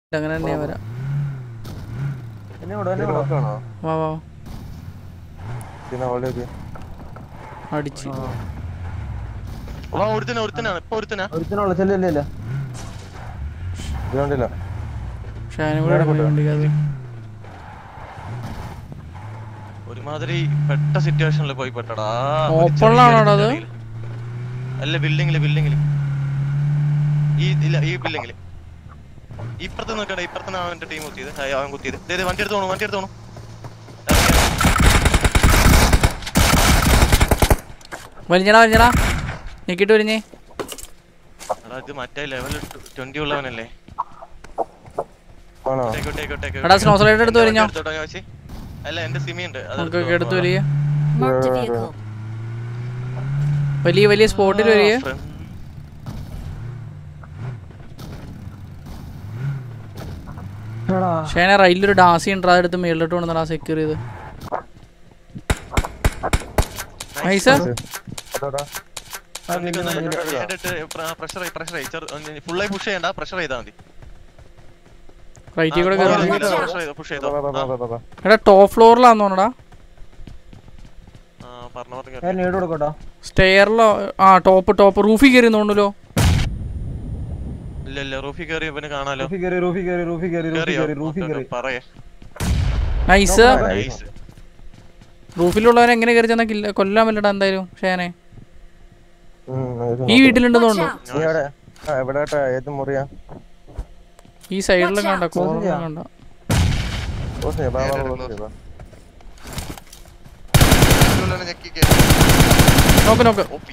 അങ്ങനെ തന്നെ വരാം എന്നെ വിടോ എന്നെ വിടോ നോക്കാണോ വാ വാ പിന്നെ അവളേക്ക് അടിച്ച് വാ ഒരുത്തനാ ഒരുത്തനാണ് ഇപ്പൊ ഒരുത്തനാ ഒരുത്തിനുള്ള ചെല്ലില്ല ഇല്ല ഇത് കണ്ടില്ല ഷാനും കൂടെ പോയി വണ്ടിക്കത് ഒരുമാതിരി പെട്ട സിറ്റുവേഷനിൽ പോയി പെട്ടടാ ഒരു Open ചെറിയ ലാണോടാ അത്? ഇടയിൽ. അല്ല ബിൽഡിങ്ങില് ബിൽഡിങ്ങില് ഈ ഇല്ല ഈ ബിൽഡിങ്ങില് ഇപ്പുറത്ത് നിൽക്കണ്ട ഇപ്പുറത്ത് അവന്റെ ടീം കുത്തിയത് ആ, അവൻ കുത്തിയത് ദേ, ദേ, വണ്ടി എടുത്ത് പോണു വണ്ടി എടുത്ത് പോണു വലിഞ്ഞടാ വലിഞ്ഞടാ ഞെക്കിട്ട് വലിഞ്ഞേ എടാ ഇത് മറ്റേ ലെവൽ ട്വന്റി ഉള്ളവനല്ലേ ആണോ ടേക്കോ ടേക്കോ ടേക്കോ എടാ സ്നോ സ്ലൈഡ് എടുത്ത് വലിഞ്ഞോ എടുത്തോട്ടോ ചോദിച്ചി അല്ല എന്റെ സിമി ഉണ്ട് അത് നമുക്കൊക്കെ എടുത്ത് വലിയ Marked a vehicle. വലിയ വലിയ സ്പോട്ടിൽ വലിയ friend. എടാ ഷേനെ റൈലിലൊരു ഡാസി ഉണ്ട് അതെടുത്ത് മേളിലോട്ട് കൊണ്ടുവന്നടാ സെക്യൂർ ചെയ്ത് നൈസ് അതോടാ പ്രഷർ പ്രഷർ ഫുള്ളായി പുഷ് ചെയ്യണ്ട പ്രഷർ ചെയ്താൽ മതി റൈറ്റിൽ കൂടെ കയറി പുഷ് ചെയ്തോ ബാ, ബാ, ബാ, ബാ, ബാ. എടാ ടോപ്പ് ഫ്ലോറിലാന്ന് തോന്നടാ പറഞ്ഞ പറഞ്ഞു ഞാൻ നീട് കൊടുക്കട്ടോ സ്റ്റെയറിലോ ആ ടോപ്പ് ടോപ്പ് റൂഫിൽ കയറി തോന്നുന്നല്ലോ ഇല്ല ഇല്ല റൂഫി കയറി ഇവന് കാണാലോ റൂഫി കയറി റൂഫി കയറി റൂഫി കയറി റൂഫി കയറിയോ കയറി റൂഫി കയറി പറയേ നൈസ് നൈസ് റൂഫിലുള്ളവൻ എങ്ങനെ കയറി ചെന്നാ കില്ല കൊല്ലാൻ പറ്റടാ എന്തായാലും ഷേനെ ഉം, ഇത് ഈ വീട്ടിലുണ്ടെന്ന് Watch തോന്നുന്നു out. നീ എവിടെ ആ എവിടെ ഏട്ടാ? ഏത് മുറിയാ ഈ സൈഡിലും കണ്ട Close കോർണറിലും ചെയ്യാം. കണ്ട ക്ലോസ് ചെയ്യാം ബാ, ബാ, ബാ, ക്ലോസ് ചെയ്യാം, ബാ. നോക്ക് നോക്ക് ഓപ്പി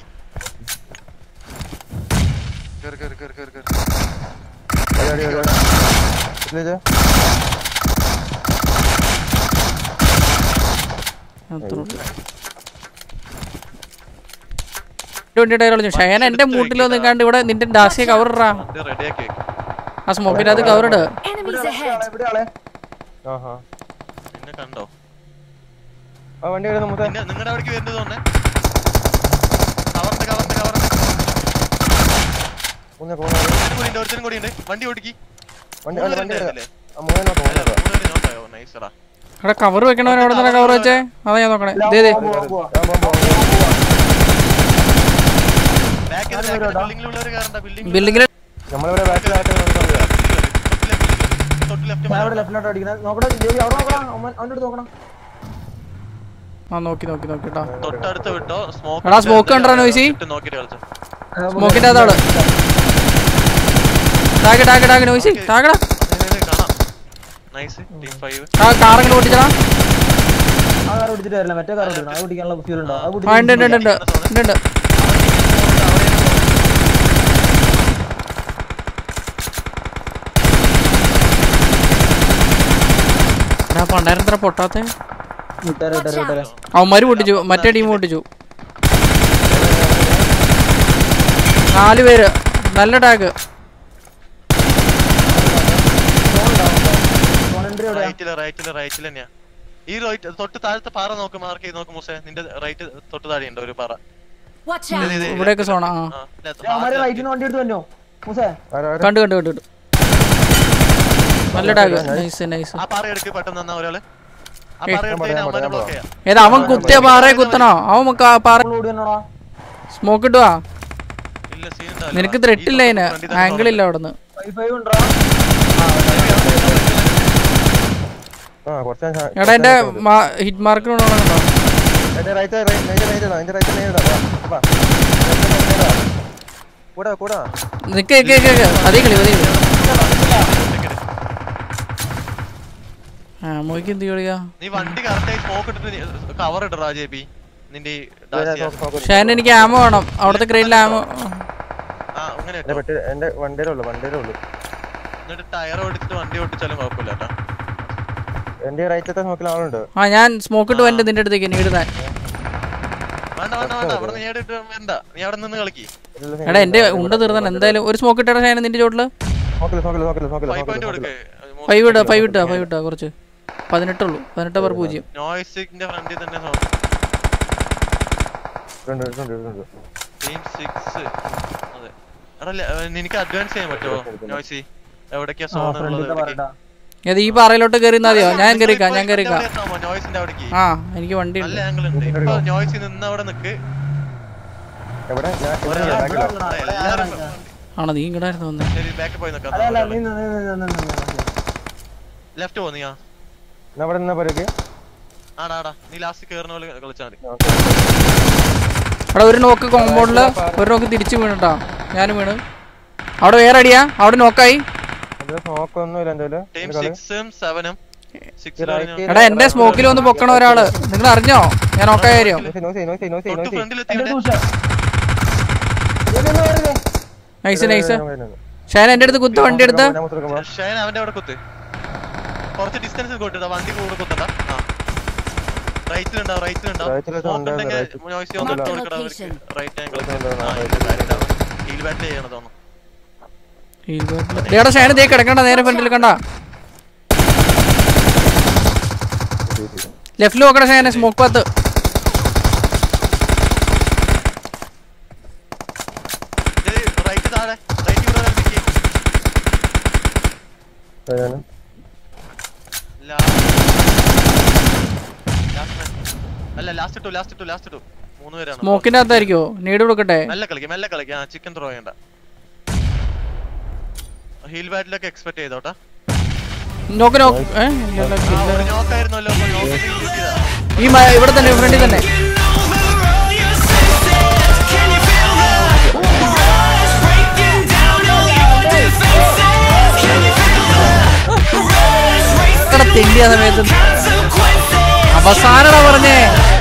കേറി കേറി കേറി കേറി കേറി അടി, അടി, അടി, അടി. ഇതിലേക്ക്. അത്രേ ഉള്ളൂ. വണ്ടി ടയർ കളഞ്ഞു ഷയന എന്റെ മൂട്ടിലോ നിൽക്കാണ്ട് ഇവിടെ നിന്റെ ഡാസിയെ കവർ ഇടാ ഇത് റെഡിയാക്കി വെക്ക് ആ സ്മോക്കിന്റെ അത് കവർ ഇട് Enemies ahead. എവിടെ ആളെ ആഹാ. നിന്നെ കണ്ടോ ആ വണ്ടി വരുന്നു മുത്തേ നിന്റെ നിങ്ങളുടെ അവിടേക്ക് വരുന്നത് തോന്നേ കവറിന്റെ കവറിന്റെ കവറിന്റെ മൂന്നേ പോകുന്ന ഒരുത്തനും കൂടി ഉണ്ട് ഒരുത്തനും കൂടി ഉണ്ട് വണ്ടി ഓടിക്കി വണ്ടി മൂന്ന് അല്ല, വണ്ടി പേരുണ്ടായിരുന്നില്ലേ? ആ മൂന്നെണ്ണോ അല്ല, പോകുന്നത് മൂന്ന് പേര് നോക്കായോ? Nice എടാ. എടാ കവർ വെക്കണവൻ അവിടെ തന്നെ കവർ വെച്ചേ അതാ ഞാൻ നോക്കണേ ദേ ദേ Back ല്, back ല് building ല് ഉള്ളവര് കേറണ്ട, building ല് ബിൽഡിങ്ങിൽ നമ്മളിവിടെ ബാക്കിലായിട്ട് തൊട്ട് left ഞാൻ മേലെ. ഇവിടെ ലെഫ്റ്റിലോട്ട് അടിക്കുന്നത് നോക്കടാ ദേവി അവിടെ നോക്കണം അവൻ അവൻ്റെ അടുത്ത് നോക്കണം ആ നോക്കി നോക്കി നോക്കി കേട്ടോ തൊട്ടടുത്ത് വിട്ടോ സ്മോക്ക് എടാ, smoke കണ്ടോ നോയ്സി? നോക്കിട്ട് കളിച്ചോ സ്മോക്കിന്റെ അതാണ് ടാഗ് ടാഗ് ടാഗ് നോയിസി ടാഗടാ കാണാം നൈസ് ടീം ഫൈവ് ആ കാറെങ്കിലും ഓടിച്ചടാ ആ കാർ പിടിച്ചിട്ട് വരില്ല മറ്റേ കാർ പിടിക്കണം അത് പിടിക്കാനുള്ള ഫ്യൂൽ ഉണ്ടോ അത് ആ ഉണ്ട് ഉണ്ട് ഉണ്ട് ഉണ്ട് ഉണ്ട് ഉണ്ട് എടാ പണ്ടായിരം പൊട്ടാത്തെ വിട്ടാരെ വിട്ടാരെ വിട്ടാരെ അവന്മാര് പൊട്ടിച്ചു മറ്റേ ടീം പൊട്ടിച്ചു നാല് പേര് നല്ല ടാഗ് ഫോൺ എൻട്രി എവിടെയാ റൈറ്റില് റൈറ്റില് റൈറ്റിൽ തന്നെയാ ഈ റൈറ്റ് തൊട്ട് താഴത്തെ പാറ നോക്ക് മാർക്ക് ചെയ്ത് നോക്ക് മൂസേ നിന്റെ റൈറ്റ് തൊട്ട് താഴെ ഉണ്ട് ഒരു പാറ Watch ഇത് out. ഇത് ഇത് ഇവിടെയൊക്കെ സോണ ആ ആ, left, അവന്മാരെ left. റൈറ്റിൽ നിന്ന് വണ്ടി എടുത്ത് വന്നോ മൂസേ ആരാ ആരാ കണ്ടു കണ്ടു കണ്ടു കണ്ടു നല്ല ടാഗ് നൈസ് നൈസ് ആ പാറ എടുക്ക് പെട്ടെന്ന് തന്നാ ഒരാള് ആ പാറ എടുത്ത് കഴിഞ്ഞാൽ അമ്മനെ ബ്ലോക്ക് ചെയ്യാം ഏതാ അവൻ കുത്തിയ പാറയെ കുത്തണോ അവൻ മുക്ക പാറ നമ്മൾ ഓടി വന്നോടാ സ്മോക്ക് ഇട്ടുവാ ഇല്ല സീൻ ഉണ്ടാവില്ല നിനക്ക് ത്രെട്ട് ഇല്ല അതിന് ആംഗിൾ ഇല്ല അവിടുന്ന് ഫൈവ് ഫൈവ് ഉണ്ടോ ആ കുറച്ച് ഞാൻ എടാ എന്റെ ഹിറ്റ് മാർക്ക് കണ്ടോ എന്റെ റൈറ്റ് റൈറ്റ് നേരെ നേരെ ഇടാം എന്റെ റൈറ്റ് നേരെ ഇടാം വാ, വാ. Right, right, right, right. കൂടാ കൂടാ നിക്ക് നിക്ക് നിക്ക് നിക്ക്. അതേ കളി അതേ കളി ആ മോയ്ക്ക് എന്ത് കളിയാ നീ വണ്ടി കറക്റ്റായി സ്മോക്ക് ഇട്ടിട്ട് കവർ ഇടറാ ജെ പി നിന്റെ ഈ ഡാസിയ. ഷാൻ എനിക്ക് ആമോ വേണം അവിടുത്തെ ക്രെയിനിൽ ആമോ ആ അങ്ങനെ എന്റെ ഇട്ടോ. പെട്ടി എന്റെ വണ്ടിയിലേ ഉള്ളു വണ്ടിയിലേ ഉള്ളു എന്നിട്ട് ടയർ ഓടിച്ചിട്ട് വണ്ടി ഓടിച്ചാലും കുഴപ്പമില്ല കേട്ടോ എന്റെ റൈറ്റത്തെ നോക്കിൽ ആളുണ്ട് ആ ഞാൻ സ്മോക്ക് ഇട്ട് വന്നിട്ട് നിന്റെ അടുത്തേക്ക് നീ ഇടുന്ന വേണ്ട വേണ്ട വേണ്ട അവിടെ നീ ഇട്ട് വേണ്ട നീ അവിടെ നിന്ന് കളിക്ക് എടാ എന്റെ ഉണ്ട തീർന്നാണ് എന്തായാലും ഒരു സ്മോക്ക് ഇട്ടാ ഷാൻ നിന്റെ ചോട്ടില് നോക്കില്ല നോക്കില്ല നോക്കില്ല നോക്കില്ല ഫൈവ് പോയിന്റ് നോക്കില്ല കൊടുക്ക് ഫൈവ് ഇട്ടാ ഫൈവ് ഇട്ടാ ഫൈവ് ഇട്ടാ കുറച്ച് പതിനെട്ടുള്ളൂ പതിനെട്ട് പേർ പൂജ്യം നോയ്സിന്റെ ഫ്രണ്ടിൽ തന്നെ രണ്ട് രണ്ട് രണ്ട് ടീം സിക്സ് അതെ എടാ ല- നിനക്ക് അഡ്വാൻസ് ചെയ്യാൻ പറ്റുമോ നോയ്സി എവിടേക്കാ ആ സോൺ ഫ്രണ്ടിലത്തെ പറട്ടാ ഏത് ഈ പാറയിലോട്ട് കയറി മതിയോ ഞാൻ കയറിക്കാം ഞാൻ കയറിക്കാം നോയ്സിന്റെ അവിടേക്ക് ആ എനിക്ക് വണ്ടി നല്ല ഉണ്ട് ആംഗിൾ ഉണ്ട് ഇപ്പൊ നോയ്സ് നിന്ന് അവിടെ നിക്ക് എവിടെ ഞാൻ ഇവിടെ ഒരാൾ ബാക്കിലോ എല്ലാരും ആണോ നീ ഇങ്ങടായിരുന്നു വന്നേ ശരി ബാക്ക് പോയി അല്ല അല്ല നിക്കാം നിന്ന് നിന്ന് നിന്ന് നിന്ന് ലെഫ്റ്റ് പോ നീയാ ഞാൻ ഇവിടെ നിന്നാ പോരേക്ക് ആടാ ആടാ നീ ലാസ്റ്റ് കേറുന്ന പോലെ കളിച്ചാൽ മതി അവിടെ ഒരു നോക്ക് കോമ്പൗണ്ടില് ഒരു നോക്ക് തിരിച്ചു വീണുട്ടോ ഞാനും വീണ് അവിടെ വേറെ അടിയാ അവിടെ നോക്കായി അത് നോക്കൊന്നുമില്ല എന്തായാലും ടീം ഇത് കളി. സിക്സും സെവനും സിക്സ് right എടാ എന്റെ സ്മോക്കിൽ വന്ന് പൊക്കണ ഒരാള് നിങ്ങൾ അറിഞ്ഞോ ഞാൻ നോക്കായ കാര്യം നോക്കി നോക്കി നോക്കി നോക്കി തൊട്ട് നോക്കി ഫ്രണ്ടിൽ എന്റെ എത്തി ദൂഷം ഇതൊന്ന് വരുന്നേ നൈസ് നൈസ് ഷാൻ എന്റെ അടുത്ത് കുത്ത് വണ്ടി എടുത്ത് ഷൈൻ അവന്റെ അവിടെ കുത്ത് കുറച്ച് ഡിസ്റ്റൻസ് കൊട്ടിട്ടാ വണ്ടി കൂടെ കുത്തണ്ട ആ റൈറ്റിലുണ്ടാവും റൈറ്റിലുണ്ടാവും റൈറ്റിലൊക്കെ ഉണ്ടായിരുന്നു, റൈറ്റ്. നോയ്സി ഒന്ന് ഇട്ട് കൊടുക്കടാ Location. റൈറ്റ് ആംഗിൾ ഉണ്ടായിരുന്നു, ഹീൽ ബാറ്റ് ചെയ്യണം തോന്നുന്നു എടാ ഷാൻ ദേ കിടക്കണ്ട നേരെ ഫ്രണ്ടിൽ കണ്ട ലെഫ്റ്റിൽ നോക്കണ ഷാനെ സ്മോക്ക് പാത്ത് റൈറ്റ് താഴെ റൈറ്റ് ഇവിടെ നിൽക്കി അല്ല last two last two last two മൂന്ന് പേരാണ് സ്മോക്കിന്റെ അകത്തായിരിക്കോ നീട് കൊടുക്കട്ടെ മെല്ലെ കളിക്കാം മെല്ലെ കളിക്കാം ചിക്കൻ ത്രോ ചെയ്യണ്ട ഹീൽ ബാറ്റിലൊക്കെ എക്സ്പെക്ട് ചെയ്തോട്ടാ നോക്ക് നോക്ക് ഏ? ഇല്ലല്ലോ, ആ ഇല്ല. ഒരു നോക്കായിരുന്നല്ലോ അപ്പൊ നോക്കിട്ട് കിട്ടിയതാ ഈ മ- ഇവിടെ തന്നെ ഫ്രണ്ടിൽ തന്നെ എടാ തെണ്ടിയ സമയത്ത് അവസാനടാ പറഞ്ഞേ